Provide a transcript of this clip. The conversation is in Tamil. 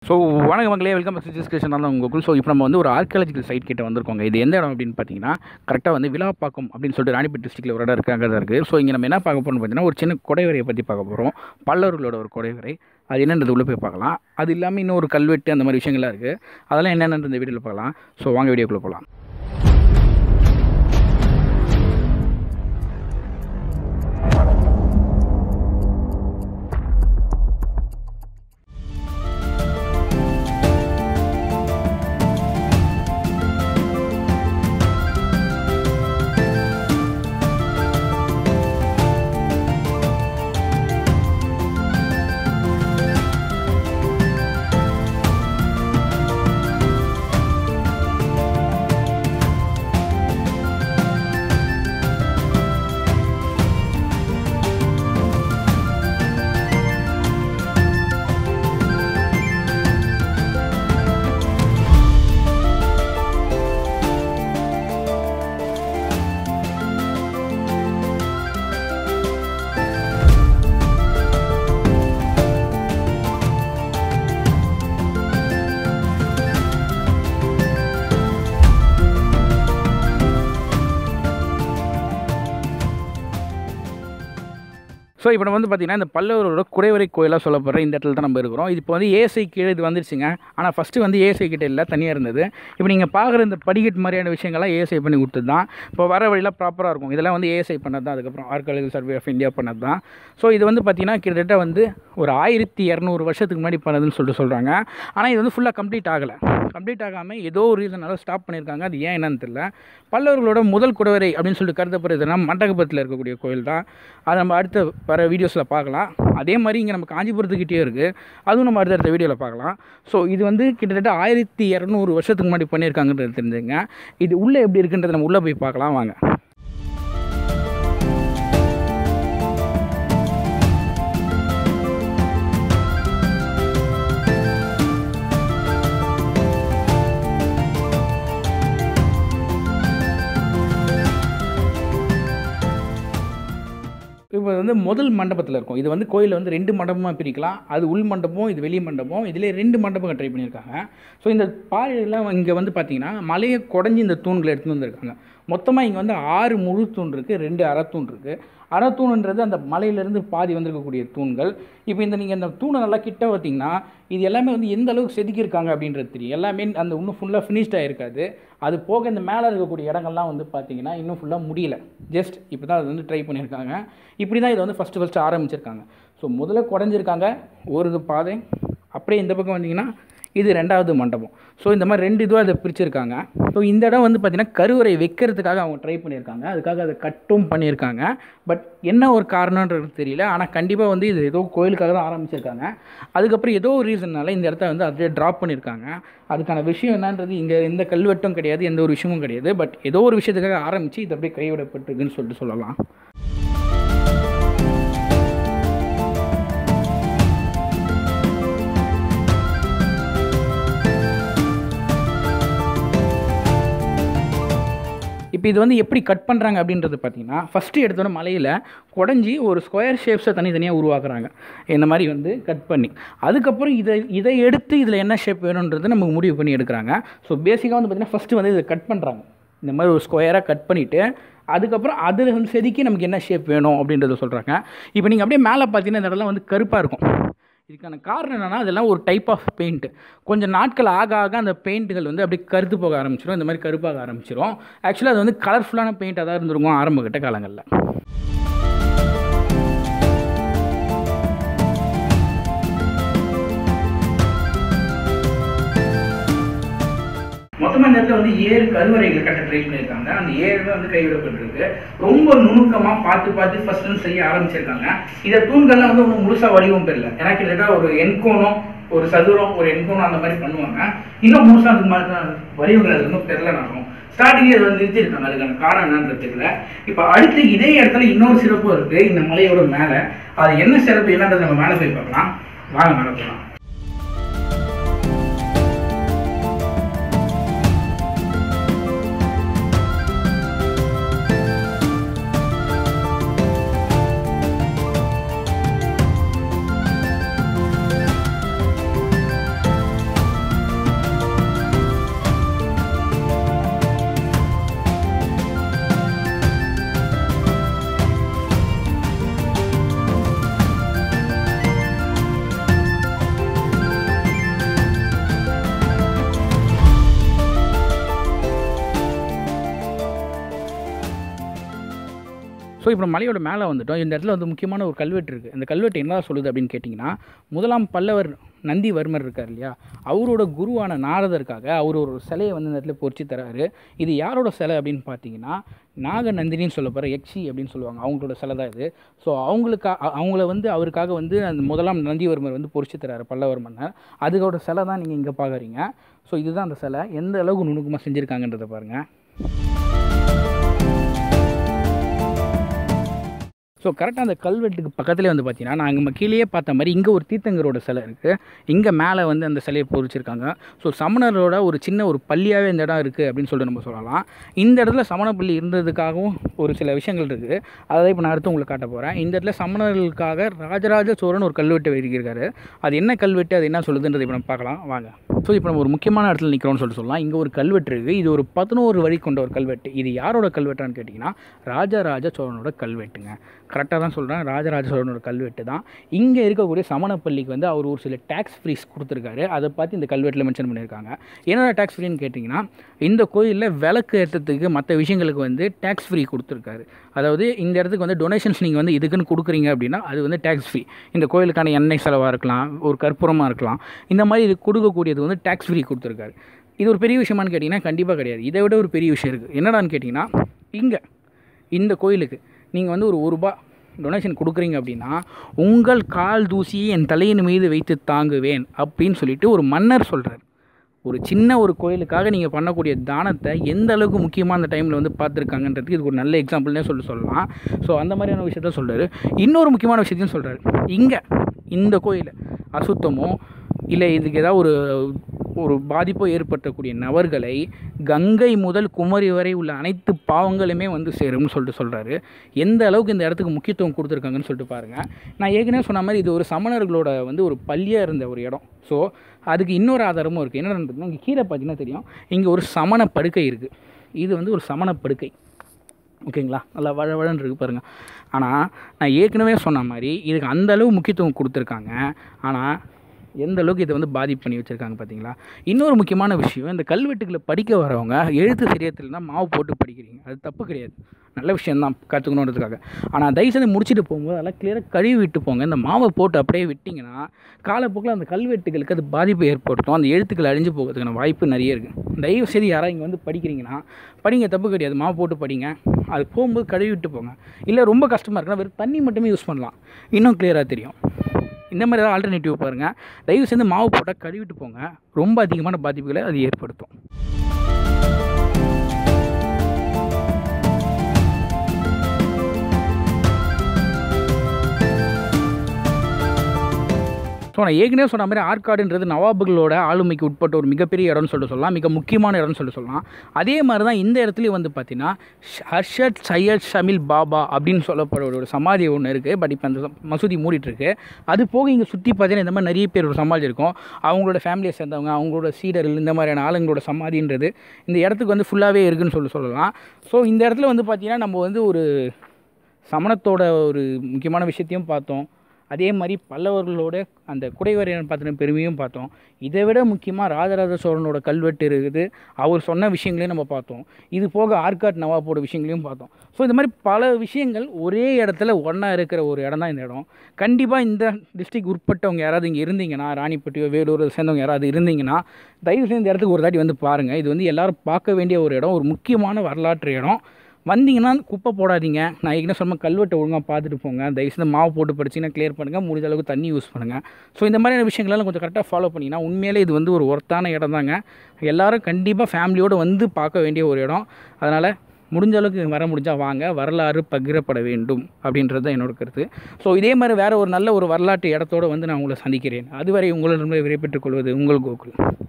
ஸோ வணக்கம் மக்களே வெல்கம் பேக் டிஸ்கஷன் தான் உங்களுக்குள் ஸோ இப்போ நம்ம வந்து ஒரு ஆர்கியாலஜிக்கல் சைட் கிட்ட வந்திருக்கோங்க இது எந்த இடம் அப்படின்னு பார்த்தீங்கன்னா கரெக்டாக வந்து விழாப்பாக்கம் அப்படின்னு சொல்லிட்டு ராணிப்பேட் டிஸ்ட்ரிக்டில் ஒரு இடம் இருக்காங்க தான் இருக்குது ஸோ இங்கே நம்ம என்ன பார்க்க போகிறோம்னு பார்த்தீங்கன்னா ஒரு சின்ன குடைவரையை பற்றி பார்க்க போகிறோம் பல்லவர்களோட ஒரு குடைவரை அது என்னன்றது உள்ளே போய் பார்க்கலாம் அது இல்லாமல் இன்னும் ஒரு கல்வெட்டு அந்த மாதிரி விஷயங்கள்லாம் இருக்குது அதெல்லாம் என்னென்னு இந்த வீடியோவில் பார்க்கலாம் ஸோ வாங்க வீடியோக்குள்ளே போகலாம் ஸோ இப்போ நம்ம வந்து பார்த்திங்கன்னா இந்த பல்லவரோட குடைவரை கோயிலாக சொல்லப்படுற இந்த இடத்துல தான் நம்ம இருக்கிறோம் இது இப்போ வந்து ஏஎஸ்ஐ கீழே இது வந்துருச்சுங்க ஆனால் ஃபஸ்ட்டு வந்து ஏஎஸ்ஐ கிட்ட இல்லை தனியாக இருந்தது இப்போ நீங்கள் பார்க்குற இந்த படிக்கட்டு மாதிரியான விஷயங்கள்லாம் ஏஎஸ்ஐ பண்ணி கொடுத்தது தான் இப்போ வர வழியெல்லாம் ப்ராப்பராக இருக்கும் இதெல்லாம் வந்து ஏஎஸ்ஐ பண்ணது தான் அதுக்கப்புறம் ஆர்காலஜிக்கல் சர்வே ஆஃப் இந்தியா பண்ணது தான் ஸோ இது வந்து பார்த்திங்கன்னா கிட்டத்தட்ட வந்து ஒரு ஆயிரத்தி இரநூறு வருஷத்துக்கு முன்னாடி பண்ணதுன்னு சொல்லிட்டு சொல்கிறாங்க ஆனால் இது வந்து ஃபுல்லாக கம்ப்ளீட் ஆகலை கம்ப்ளீட் ஆகாமல் ஏதோ ஒரு ரீசனால ஸ்டாப் பண்ணியிருக்காங்க அது ஏன் என்னன்னு தெரியல பல்லவர்களோட முதல் குடவரை அப்படின்னு சொல்லிட்டு கருதப்படுறதுனா மண்டகபத்தில் இருக்கக்கூடிய கோயில் தான் அதை நம்ம அடுத்த வர வீடியோஸில் பார்க்கலாம் அதே மாதிரி இங்கே நம்ம காஞ்சிபுரத்துக்கிட்டே இருக்குது அதுவும் நம்ம அடுத்தடுத்த வீடியோவில் பார்க்கலாம் ஸோ இது வந்து கிட்டத்தட்ட ஆயிரத்தி இரநூறு வருஷத்துக்கு முன்னாடி பண்ணியிருக்காங்கன்றது தெரிஞ்சுங்க இது உள்ளே எப்படி இருக்குன்றதை நம்ம உள்ளே போய் பார்க்கலாம் வாங்க இப்போ வந்து முதல் மண்டபத்தில் இருக்கும் இது வந்து கோயிலில் வந்து ரெண்டு மண்டபமாக பிரிக்கலாம் அது உள் மண்டபம் இது வெளி மண்டபம் இதிலே ரெண்டு மண்டபம் ட்ரை பண்ணியிருக்காங்க ஸோ இந்த பாறையெல்லாம் இங்கே வந்து பார்த்தீங்கன்னா மலையை குடஞ்சி இந்த தூண்களை எடுத்துகிட்டு வந்திருக்காங்க மொத்தமாக இங்கே வந்து ஆறு முழு தூண் இருக்குது ரெண்டு அறத்தூண் இருக்குது அறத்தூணுன்றது அந்த மலையிலேருந்து பாதி வந்திருக்கக்கூடிய தூண்கள் இப்போ இந்த நீங்கள் இந்த தூணை நல்லா கிட்ட பார்த்தீங்கன்னா இது எல்லாமே வந்து எந்த அளவுக்கு செதுக்கியிருக்காங்க அப்படின்றது தெரியும் எல்லாமே அந்த இன்னும் ஃபுல்லாக ஃபினிஷ்டாக இருக்காது அது போக இந்த மேலே இருக்கக்கூடிய இடங்கள்லாம் வந்து பார்த்தீங்கன்னா இன்னும் ஃபுல்லாக முடியல ஜஸ்ட் இப்போ தான் அது வந்து ட்ரை பண்ணியிருக்காங்க இப்படி தான் இதை வந்து ஃபஸ்ட்டு ஃபஸ்ட்டு ஆரம்பிச்சிருக்காங்க ஸோ முதல்ல குடஞ்சிருக்காங்க ஒரு பாதை அப்படியே இந்த பக்கம் வந்தீங்கன்னா இது ரெண்டாவது மண்டபம் ஸோ இந்த மாதிரி ரெண்டு இதுவாக அதை பிரிச்சிருக்காங்க ஸோ இந்த இடம் வந்து பார்த்திங்கன்னா கருவறை வைக்கிறதுக்காக அவங்க ட்ரை பண்ணியிருக்காங்க அதுக்காக அதை கட்டும் பண்ணியிருக்காங்க பட் என்ன ஒரு காரணன்றது தெரியல ஆனால் கண்டிப்பாக வந்து இது ஏதோ கோயிலுக்காக தான் ஆரம்பிச்சிருக்காங்க அதுக்கப்புறம் ஏதோ ஒரு ரீசன்னால இந்த இடத்த வந்து அப்படியே ட்ராப் பண்ணியிருக்காங்க அதுக்கான விஷயம் என்னன்றது இங்கே எந்த கல்வெட்டும் கிடையாது எந்த ஒரு விஷயமும் கிடையாது பட் ஏதோ ஒரு விஷயத்துக்காக ஆரம்பித்து இது அப்படியே கைவிடப்பட்டிருக்குன்னு சொல்லிட்டு சொல்லலாம் இப்போ இது வந்து எப்படி கட் பண்ணுறாங்க அப்படின்றது பார்த்தீங்கன்னா ஃபஸ்ட்டு எடுத்தோன்னே மலையில் குடஞ்சி ஒரு ஸ்கொயர் ஷேப்ஸை தனித்தனியாக உருவாக்குறாங்க இந்த மாதிரி வந்து கட் பண்ணி அதுக்கப்புறம் இதை இதை எடுத்து இதில் என்ன ஷேப் வேணுன்றது நமக்கு முடிவு பண்ணி எடுக்கிறாங்க ஸோ பேசிக்காக வந்து பார்த்திங்கன்னா ஃபஸ்ட்டு வந்து இதை கட் பண்ணுறாங்க இந்த மாதிரி ஒரு ஸ்கொயராக கட் பண்ணிவிட்டு அதுக்கப்புறம் அதில் வந்து செதுக்கி நமக்கு என்ன ஷேப் வேணும் அப்படின்றத சொல்கிறாங்க இப்போ நீங்கள் அப்படியே மேலே பார்த்தீங்கன்னா இந்த இடம்லாம் வந்து கருப்பாக இருக்கும் இதுக்கான காரணம் என்னென்னா அதெல்லாம் ஒரு டைப் ஆஃப் பெயிண்ட் கொஞ்சம் நாட்கள் ஆக ஆக அந்த பெயிண்ட்டுகள் வந்து அப்படியே கருத்து போக ஆரம்பிச்சிடும் இந்த மாதிரி கருப்பாக ஆரம்பிச்சிடும் ஆக்சுவலாக அது வந்து கலர்ஃபுல்லான பெயிண்டாக தான் இருந்திருக்கும் ஆரம்ப கட்ட காலங்களில் மொத்தமாக இந்த இடத்துல வந்து ஏழு கருவறைகள் கட்ட ட்ரை பண்ணியிருக்காங்க அந்த ஏழுமே வந்து கைவிடப்பட்டிருக்கு ரொம்ப நுணுக்கமாக பார்த்து பார்த்து ஃபர்ஸ்ட் வந்து செய்ய ஆரம்பிச்சிருக்காங்க இந்த தூண்கள்லாம் வந்து ஒன்றும் முழுசாக வடிவம் பெறல ஏன்னா கிட்டத்தட்ட ஒரு எண்கோணம் ஒரு சதுரம் ஒரு எண்கோணம் அந்த மாதிரி பண்ணுவாங்க இன்னும் முழுசாக அதுக்கு மாதிரி வடிவங்கள் அது இன்னும் பெறல நாகும் ஸ்டார்டிங்கே அது வந்து நிறுத்திருக்காங்க அதுக்கான காரணம் என்னன்றது தெரியல இப்போ அடுத்து இதே இடத்துல இன்னொரு சிறப்பு இருக்கு இந்த மலையோட மேலே அது என்ன சிறப்பு என்னன்றது நம்ம மேலே போய் பார்க்கலாம் வாங்க மேலே போகலாம் ஸோ இப்போ மலையோட மேலே வந்துட்டோம் இந்த இடத்துல வந்து முக்கியமான ஒரு கல்வெட்டு இருக்குது இந்த கல்வெட்டு என்ன சொல்லுது அப்படின்னு கேட்டிங்கன்னா முதலாம் பல்லவர் நந்திவர்மர் இருக்கார் இல்லையா அவரோட குருவான நாரதருக்காக அவர் ஒரு சிலையை வந்து இந்த இடத்துல பொறிச்சு தராரு இது யாரோட சிலை அப்படின்னு பார்த்தீங்கன்னா நாகநந்தினின்னு சொல்ல போகிற யக்ஷி அப்படின்னு சொல்லுவாங்க அவங்களோட சிலை தான் இது ஸோ அவங்களுக்கா அ- அவங்கள வந்து அவருக்காக வந்து அந்த முதலாம் நந்திவர்மர் வந்து பொறிச்சு தராரு பல்லவர் மன்னர் அதுக்கோட சிலை தான் நீங்கள் இங்கே பார்க்குறீங்க ஸோ இதுதான் அந்த சிலை எந்த அளவுக்கு நுணுக்கமாக செஞ்சுருக்காங்கன்றதை பாருங்கள் ஸோ கரெக்டாக அந்த கல்வெட்டுக்கு பக்கத்துலேயே வந்து பார்த்தீங்கன்னா நான் நம்ம கீழேயே பார்த்த மாதிரி இங்கே ஒரு தீர்த்தங்கரோட சிலை இருக்குது இங்கே மேலே வந்து அந்த சிலையை பொறிச்சிருக்காங்க ஸோ சமணரோட ஒரு சின்ன ஒரு பள்ளியாகவே இந்த இடம் இருக்குது அப்படின்னு சொல்லிட்டு நம்ம சொல்லலாம் இந்த இடத்துல சமண பள்ளி இருந்ததுக்காகவும் ஒரு சில விஷயங்கள் இருக்குது அதை இப்போ நான் அடுத்து உங்களுக்கு காட்ட போகிறேன் இந்த இடத்துல சமணர்களுக்காக ராஜராஜ சோழன் ஒரு கல்வெட்டு எழுதியிருக்காரு அது என்ன கல்வெட்டு அது என்ன சொல்லுதுன்றதை இப்போ நம்ம பார்க்கலாம் வாங்க ஸோ இப்போ நம்ம ஒரு முக்கியமான இடத்துல நிற்கிறோம்னு சொல்லிட்டு சொல்லலாம் இங்கே ஒரு கல்வெட்டு இருக்குது இது ஒரு பதினோரு வழி கொண்ட ஒரு கல்வெட்டு இது யாரோட கல்வெட்டான்னு கேட்டிங்கன்னா ராஜராஜ சோழனோட கல்வெட்டுங்க கரெக்டாக தான் சொல்கிறேன் ராஜராஜ சோழனோட கல்வெட்டு தான் இங்கே இருக்கக்கூடிய சமணப்பள்ளிக்கு வந்து அவர் ஒரு சில டேக்ஸ் ஃப்ரீஸ் கொடுத்துருக்காரு அதை பார்த்து இந்த கல்வெட்டில் மென்ஷன் பண்ணியிருக்காங்க என்னென்ன டேக்ஸ் ஃப்ரீன்னு கேட்டிங்கன்னா இந்த கோயிலில் விளக்கு ஏற்றத்துக்கு மற்ற விஷயங்களுக்கு வந்து டேக்ஸ் ஃப்ரீ கொடுத்துருக்காரு அதாவது இந்த இடத்துக்கு வந்து டொனேஷன்ஸ் நீங்கள் வந்து இதுக்குன்னு கொடுக்குறீங்க அப்படின்னா அது வந்து டேக்ஸ் ஃப்ரீ இந்த கோயிலுக்கான எண்ணெய் செலவாக இருக்கலாம் ஒரு கற்பூரமாக இருக்கலாம் இந்த மாதிரி இது கொடுக்கக்கூடியது வந்து டேக்ஸ் ஃப்ரீ கொடுத்துருக்காரு இது ஒரு பெரிய விஷயமான்னு கேட்டிங்கன்னா கண்டிப்பாக கிடையாது இதை விட ஒரு பெரிய விஷயம் இருக்குது என்னடான்னு கேட்டிங்கன்னா இங்கே இந்த கோயிலுக்கு நீங்கள் வந்து ஒரு ஒரு ரூபா டொனேஷன் கொடுக்குறீங்க அப்படின்னா உங்கள் கால் தூசியை என் தலையின் மீது வைத்து தாங்குவேன் அப்படின்னு சொல்லிட்டு ஒரு மன்னர் சொல்கிறார் ஒரு சின்ன ஒரு கோயிலுக்காக நீங்கள் பண்ணக்கூடிய தானத்தை எந்த அளவுக்கு முக்கியமாக அந்த டைமில் வந்து பார்த்துருக்காங்கன்றதுக்கு இதுக்கு ஒரு நல்ல எக்ஸாம்பிள்னே சொல்லி சொல்லலாம் ஸோ அந்த மாதிரியான விஷயத்த சொல்கிறாரு இன்னொரு முக்கியமான விஷயத்தையும் சொல்கிறாரு இங்கே இந்த கோயில் அசுத்தமோ இல்லை இதுக்கு ஏதாவது ஒரு ஒரு பாதிப்போ ஏற்படுத்தக்கூடிய நபர்களை கங்கை முதல் குமரி வரை உள்ள அனைத்து பாவங்களுமே வந்து சேரும்னு சொல்லிட்டு சொல்கிறாரு எந்த அளவுக்கு இந்த இடத்துக்கு முக்கியத்துவம் கொடுத்துருக்காங்கன்னு சொல்லிட்டு பாருங்கள் நான் ஏற்கனவே சொன்ன மாதிரி இது ஒரு சமணர்களோட வந்து ஒரு பள்ளியாக இருந்த ஒரு இடம் ஸோ அதுக்கு இன்னொரு ஆதாரமும் இருக்குது என்னென்னு இங்கே கீழே பார்த்தீங்கன்னா தெரியும் இங்கே ஒரு சமண படுக்கை இருக்குது இது வந்து ஒரு சமண படுக்கை ஓகேங்களா நல்லா வழ வழன்னு இருக்கு பாருங்கள் ஆனால் நான் ஏற்கனவே சொன்ன மாதிரி இதுக்கு அந்த அளவு முக்கியத்துவம் கொடுத்துருக்காங்க ஆனால் எந்த அளவுக்கு இதை வந்து பாதிப்பு பண்ணி வச்சுருக்காங்க பார்த்தீங்களா இன்னொரு முக்கியமான விஷயம் இந்த கல்வெட்டுகளை படிக்க வரவங்க எழுத்து சரியத்தில் தான் மாவு போட்டு படிக்கிறீங்க அது தப்பு கிடையாது நல்ல விஷயம்தான் கற்றுக்கணுன்றதுக்காக ஆனால் தயவுசெய்து முடிச்சுட்டு போகும்போது அதெல்லாம் கிளியராக கழுவி விட்டு போங்க இந்த மாவை போட்டு அப்படியே விட்டிங்கன்னா காலப்போக்கில் அந்த கல்வெட்டுகளுக்கு அது பாதிப்பு ஏற்படுத்தும் அந்த எழுத்துக்கள் அழிஞ்சு போகிறதுக்கான வாய்ப்பு நிறைய இருக்குது தயவு செய்து யாராவது இங்கே வந்து படிக்கிறீங்கன்னா படிங்க தப்பு கிடையாது மாவு போட்டு படிங்க அது போகும்போது கழுவி விட்டு போங்க இல்லை ரொம்ப கஷ்டமாக இருக்குன்னா வெறும் தண்ணி மட்டுமே யூஸ் பண்ணலாம் இன்னும் கிளியராக தெரியும் இந்த மாதிரி ஏதாவது ஆல்டர்னேட்டிவ் பாருங்கள் தயவு செஞ்சு மாவு போட்டால் கழுவிட்டு போங்க ரொம்ப அதிகமான பாதிப்புகளை அது ஏற்படுத்தும் ஸோ நான் ஏற்கனவே சொன்ன மாதிரி ஆற்காடுன்றது நவாபுகளோட ஆளுமைக்கு உட்பட்ட ஒரு மிகப்பெரிய இடம்னு சொல்லிட்டு சொல்லலாம் மிக முக்கியமான இடம்னு சொல்லிட்டு சொல்லலாம் அதே மாதிரி தான் இந்த இடத்துலையும் வந்து பார்த்தீங்கன்னா ஷ- ஹர்ஷத் சையத் ஷமில் பாபா அப்படின்னு சொல்லப்படுற ஒரு சமாதி ஒன்று இருக்குது பட் இப்போ அந்த மசூதி மூடிட்டு இருக்கு அது போக இங்கே சுற்றி பார்த்தீங்கன்னா இந்த மாதிரி நிறைய பேர் ஒரு சமாதி இருக்கும் அவங்களோட ஃபேமிலியை சேர்ந்தவங்க அவங்களோட சீடர்கள் இந்த மாதிரியான ஆளுங்களோட சமாதின்றது இந்த இடத்துக்கு வந்து ஃபுல்லாகவே இருக்குன்னு சொல்லி சொல்லலாம் ஸோ இந்த இடத்துல வந்து பார்த்தீங்கன்னா நம்ம வந்து ஒரு சமணத்தோட ஒரு முக்கியமான விஷயத்தையும் பார்த்தோம் அதே மாதிரி பல்லவர்களோட அந்த குடைவரையன் பார்த்தின பெருமையும் பார்த்தோம் இதை விட முக்கியமாக ராஜராஜ சோழனோட கல்வெட்டு இருக்குது அவர் சொன்ன விஷயங்களையும் நம்ம பார்த்தோம் இது போக ஆர்காட் நவாப்போட விஷயங்களையும் பார்த்தோம் ஸோ இந்த மாதிரி பல விஷயங்கள் ஒரே இடத்துல ஒன்றா இருக்கிற ஒரு இடம் தான் இந்த இடம் கண்டிப்பாக இந்த டிஸ்ட்ரிக்ட் உட்பட்டவங்க யாராவது இங்கே இருந்தீங்கன்னா ராணிப்பட்டியோ வேலூர் சேர்ந்தவங்க யாராவது இருந்தீங்கன்னா தயவு செய்து இந்த இடத்துக்கு ஒரு தாட்டி வந்து பாருங்கள் இது வந்து எல்லாரும் பார்க்க வேண்டிய ஒரு இடம் ஒரு முக்கியமான வரலாற்று இடம் வந்தீங்கன்னா குப்பை போடாதீங்க நான் ஏற்கனவே சொன்ன கல்வெட்டை ஒழுங்காக பார்த்துட்டு போங்க தயவுசெய்து மாவு போட்டு படிச்சிங்கன்னா கிளியர் பண்ணுங்கள் முடிஞ்ச அளவுக்கு தண்ணி யூஸ் பண்ணுங்கள் ஸோ இந்த மாதிரியான விஷயங்களெல்லாம் கொஞ்சம் கரெக்டாக ஃபாலோ பண்ணிங்கன்னா உண்மையிலே இது வந்து ஒரு ஒர்த்தான இடம் தாங்க எல்லாரும் கண்டிப்பாக ஃபேமிலியோடு வந்து பார்க்க வேண்டிய ஒரு இடம் அதனால் முடிஞ்ச அளவுக்கு வர முடிஞ்சால் வாங்க வரலாறு பகிரப்பட வேண்டும் அப்படின்றது தான் என்னோட கருத்து ஸோ இதே மாதிரி வேறு ஒரு நல்ல ஒரு வரலாற்று இடத்தோடு வந்து நான் உங்களை சந்திக்கிறேன் அதுவரை உங்களிடமிருந்து விடைபெற்றுக் கொள்வது உங்கள் கோகுல்